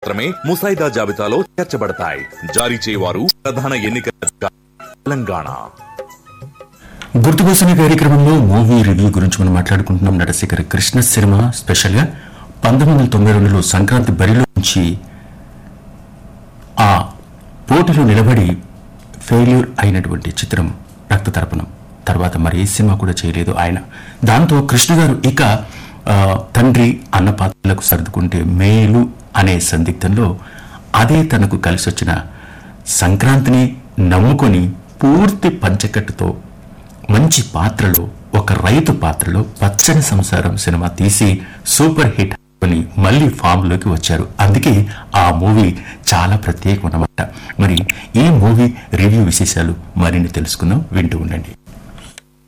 మాత్రమే ముసాయిదా జాబితాలో చేర్చబడతాయి జారీ చేయవారు ప్రధాన ఎన్నికల అధికారి, తెలంగాణ గుర్తుకోసిన కార్యక్రమంలో మూవీ రివ్యూ గురించి మనం మాట్లాడుకుంటున్నాం నటశేఖర కృష్ణ సినిమా స్పెషల్ గా పంతొమ్మిది వందల తొంభై రెండులో సంక్రాంతి బరిలో నుంచి ఆ పోటీలో నిలబడి ఫెయిల్యూర్ అయినటువంటి చిత్రం రక్త తర్పణం తర్వాత మరి ఏ సినిమా కూడా చేయలేదు ఆయన దాంతో కృష్ణ గారు ఇక ఆ, తండ్రి అన్న పాత్రలకు సర్దుకుంటే మేలు అనే సందిగ్ధంలో అదే తనకు కలిసి వచ్చిన సంక్రాంతిని నమ్ముకొని పూర్తి పంచకట్టుతో మంచి పాత్రలో ఒక రైతు పాత్రలో పచ్చని సంసారం సినిమా తీసి సూపర్ హిట్ అని మళ్ళీ ఫామ్ లోకి వచ్చారు అందుకే ఆ మూవీ చాలా ప్రత్యేకం అన్నమాట మరి ఈ మూవీ రివ్యూ విశేషాలు మరిన్ని తెలుసుకుందాం వింటూ ఉండండి